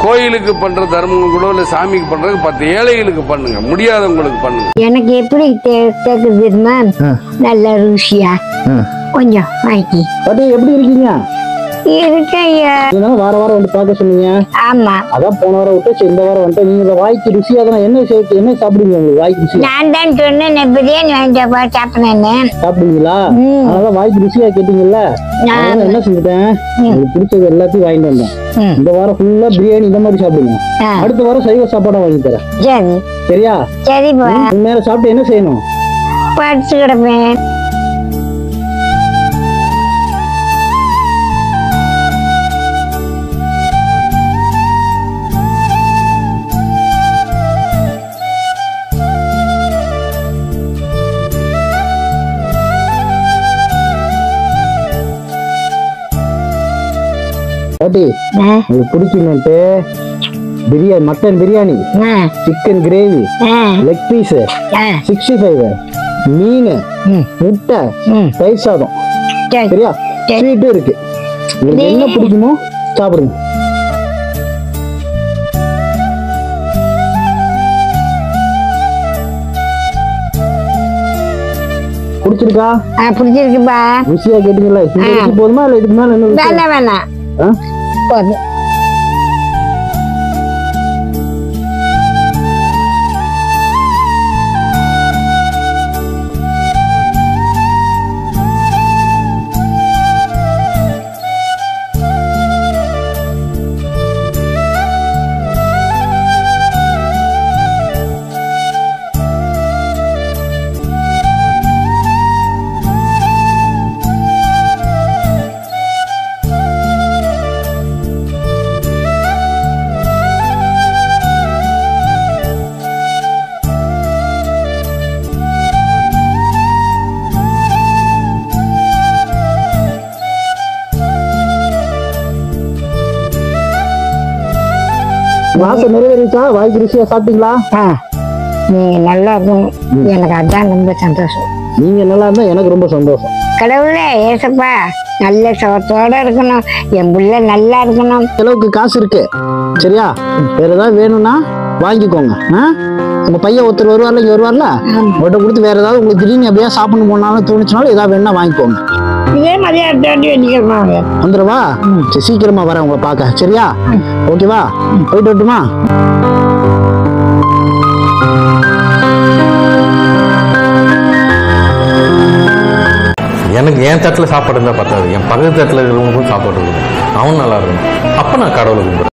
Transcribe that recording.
கோயிலுக்கு பண்ற தர்மம் கூட இல்ல சாமிக்கு பண்றதுக்கு பத்து ஏழைகளுக்கு பண்ணுங்க முடியாதவங்களுக்கு பண்ணுங்க எனக்கு எப்படி கே- கேக்குது தெரியுமா நல்ல ருசியா கொஞ்சம் வாங்கி பாட்டி எப்படி இருக்கீங்க இருக்க ஐயா இருந்தாலும் வார வாரம் வந்து பார்க்க சொன்னீங்க ஆமா அதான் போன வாரம் விட்டு சரி இந்த வாரம் வந்துட்டு நீங்க இந்த வாய்க்கு ருசியா தானே என்ன சேர்த்து என்ன சாப்பிடுவீங்க உங்களுக்கு வாய்க்கு ருசியா நான் தான் சொன்னேன் நான் பிரியாணி வாங்கிட்டப்பா சாப்பிட்டேன்னு சாப்பிடுவீங்களா ம். அதனால வாய்க்கு ருசியா கேட்டீங்கல்ல நான் அதனால என்ன செஞ்சுட்டேன் உங்களுக்கு பிடிச்சது எல்லாத்தையும் வாங்கிட்டு வந்தேன் ம். இந்த வாரம் ஃபுல்லா பிரியாணி இந்த மாதிரி சாப்பிடுங்க ஆ, அடுத்த வாரம் சைவ சாப்பாடா வாங்கி தரேன் சரி சரியா சரிப்பா மேல சாப்பிட்டு என்ன செய்யணும் படிச்சு கிடப்பேன் பாட்டி ஆ, உங்களுக்கு பிடிக்கணும்ட்டு பிரியாணி மட்டன் பிரியாணி ஆ, சிக்கன் கிரேவி ஆ, லெக் பீஸ் ஆ, சிக்ஸ்டி ஃபைவ் மீன் ம், முட்டை ம். தயிர் சாதம் சரி சரியா ஸ்வீட்டும் இருக்கு உங்களுக்கு என்ன பிடிக்குமோ சாப்பிடுங்க பிடிச்சிருக்கா ஆ, பிடிச்சிருக்குப்பா ருசியா கேட்டீங்கல்ல இந்த ஆ. ருசி போதுமா இல்ல இதுக்கு மேல என்ன ருசி? வேணாம் வேணாம் ஆ? போதும் உங்க ஆசை நிறைவேறிச்சா வாய்க்கு ருசியா சாப்பிட்டீங்களா ஆ நீங்க நல்லா இருக்கணும் எனக்கு அதான் ரொம்ப சந்தோஷம் நீங்க நல்லா இருந்தா எனக்கு ரொம்ப சந்தோஷம் கடவுளே ஏசப்பா நல்ல சுகத்தோட இருக்கணும் என் புள்ள நல்லா இருக்கணும் செலவுக்கு காசு இருக்கு சரியா வேற ஏதாவது வேணும்னா வாங்கிக்கோங்க ஆ? உங்க பையன் ஒருத்தர் வருவார்ல இங்க வருவார்ல அவர்கிட்ட கொடுத்து வேற ஏதாவது உங்களுக்கு திடீர்னு எப்படியா சாப்பிடணும் போனாலும் தோணுச்சுனாலும் ஏதாவது வேணா வாங்கிக்கோங்க இதே மாதிரியா தாண்டி வெடிக்கிறோம் வந்துடவா சரி சீக்கிரமா வரேன் உங்களை பார்க்க சரியா ஓகேவா போயிட்டு வரட்டுமா எனக்கு என் தட்டில் சாப்பாடு இருந்தால் பத்தாது என் பக்கத்து தட்டில் இருக்கிறவங்களுக்கும் சாப்பாடு இருக்கணும் அவன் நல்லா இருக்கணும் அப்போ நான் கடவுளை கும்பிடுறேன்